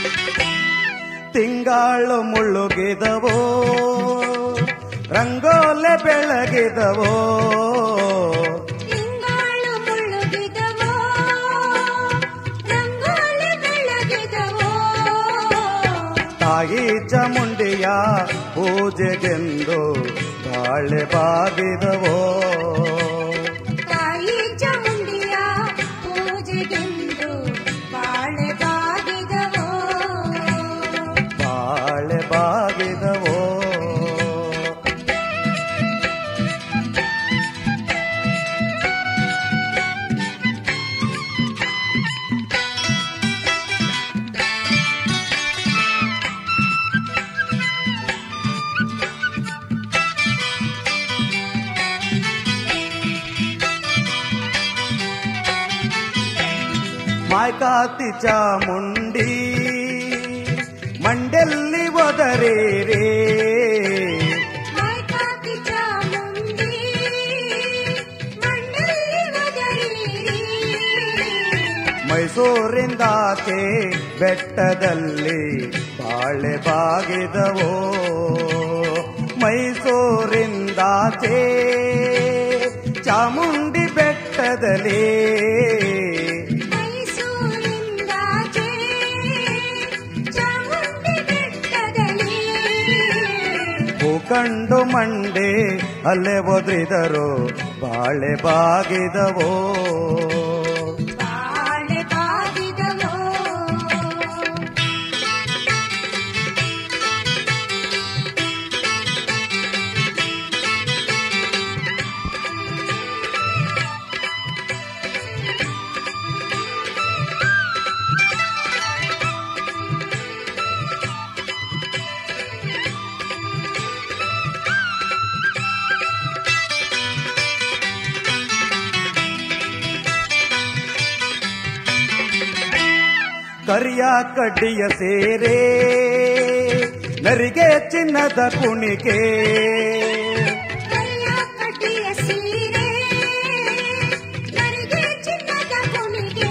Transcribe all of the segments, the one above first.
ತಿಂಗಾಳು ಮುಳ್ಳುಗಿದವೋ ರಂಗೋಲೆ ಬೆಳಗಿದವೋ ತಿಂಗಾಳು ಮುಳುಗಿದವೋ ರಂಗೋಲಿ ಬೆಳಗಿದವೋ ತಾಯಿ ಚಾಮುಂಡಿಯ ಪೂಜೆಗೆಂದು ಬಾಳೆ ಬಾಗಿದವೋ ತಾಯಿ ಚಾಮುಂಡಿಯ ಪೂಜೆಗೆಂದು ಬಾಳೆ ಬಾಗಿದವೋ ಬಾಳೆ ಬಾಗಿದವೋ ಮಾಯ್ಕಾತಿ ಚಾಮುಂಡಿ ಮಂಡೆಲ್ಲಿ ಒದರೇರೇ ಮೈಕಾತಿ ಚಾಮುಂಡಿ ಮಂಡಲಿ ಒದರಿರಿ ಮೈಸೂರಿಂದಾಚೆ ಬೆಟ್ಟದಲ್ಲಿ ಬಾಳೆ ಬಾಗಿದವೋ ಮೈಸೂರಿಂದಾಚೆ ಚಾಮುಂಡಿ ಬೆಟ್ಟದಲ್ಲಿ ಮೈಸೂರಿಂದಾಚೆ ಚಾಮುಂಡಿ ಬೆಟ್ಟದಲ್ಲಿ ಭೂಕಂಡು ಮಂಡೆ ಅಲ್ಲೇ ಒದ್ರಿದರು ಬಾಳೆ ಬಾಗಿದವೋ ಬಾಳೆ ಬಾಗಿದವೋ ಕರಿಯ ಕಡ್ಡಿಯ ಸೇರೆ ನರಿಗೆ ಚಿನ್ನದ ಕುಣಿಕೆ ಕರಿಯ ಕಡ್ಡಿಯ ಸೀರೆ ನರಿಗೆ ಚಿನ್ನದ ಕುಣಿಗೆ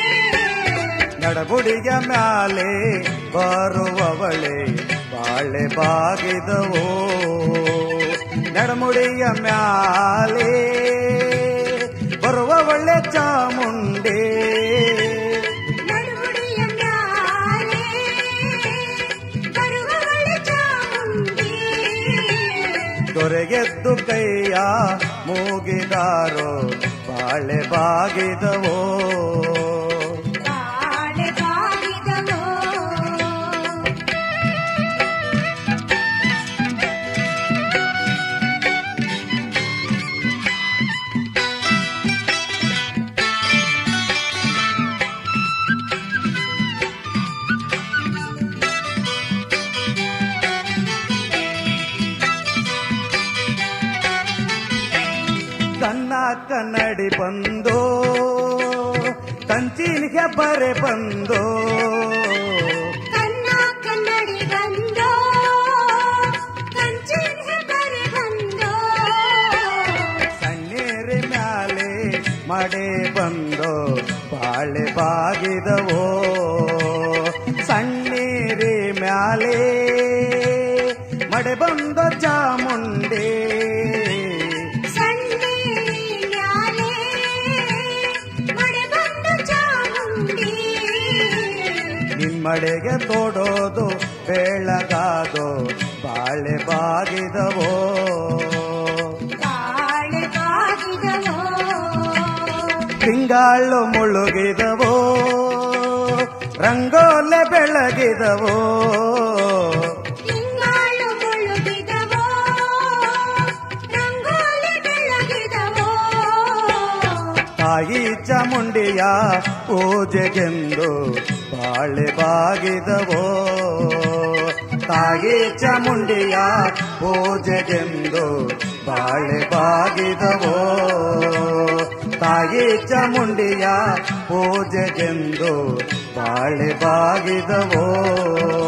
ನಡಬುಡಿಯ ಮ್ಯಾಲೆ ಬರುವವಳೆ ಬಾಳೆ ಬಾಗಿದವೋ ನಡಮುಡಿಯ ಮ್ಯಾಲೆ ಬರುವವಳೆ ಚಾಮುಂಡೆ ನಡುಗುಡಿಯ ಮ್ಯಾಲೆ ಬರುವವಳೆ ಚಾಮುಂಡಿ ದೊರೆಗೆದ್ದು ಕೈಯ ಮೂಗಿದಾರೋ ಬಾಳೆ ಬಾಗಿದವೋ ಬಾಳೆ ಬಾಗಿದವೋ ಕನ್ನ ಕನ್ನಡಿ ಬಂದೋ ಕಂಚಿನಿಗೆ ಬರೆ ಬಂದೋ ಕನ್ನ ಕನ್ನಡಿ ಬಂದೋ ಕಂಚಿನ ಹೆಬ್ಬರೆ ಬಂದೋ ಸಣ್ಣೇರಿ ಮ್ಯಾಲೆ ಮಡೆ ಬಂದೋ ಬಾಳೆ ಬಾಗಿದವೋ ಸಣ್ಣೇರಿ ಮ್ಯಾಲೆ ಮಡೆ ಬಂದೋ ಚಾಮುಂಡೆ ಸಣ್ಣೇರಿ ಮ್ಯಾಲೆ ಮಳೆ ಬಂದು ಚಾಮುಂಡಿ ನಿಮ್ಮಡೆಗೆ ತೋಡೋದು ಬೆಳಗಾದೋ ಬಾಳೆ ಬಾಗಿದವೋ ಬಾಳೆ ಬಾಗಿದವೋ ತಿಂಗಾಳು ಮುಳುಗಿದವೋ ರಂಗೋಲೆ ಬೆಳಗಿದವೋ ತಿಂಗಾಳು ಮುಳುಗಿದವೋ ರಂಗೋಲಿ ಬೆಳಗಿದವೋ ತಾಯಿ ಚಾಮುಂಡಿಯ ಪೂಜೆಗೆಂದು ಬಾಳೆ ಬಾಗಿದವೋ ತಾಯಿ ಚಾಮುಂಡಿಯ ಪೂಜೆಗೆಂದು ಬಾಳೆ ಬಾಗಿದವೋ ತಾಯಿ ಚಾಮುಂಡಿಯ ಪೂಜೆಗೆಂದು ಬಾಳೆ ಬಾಗಿದವೋ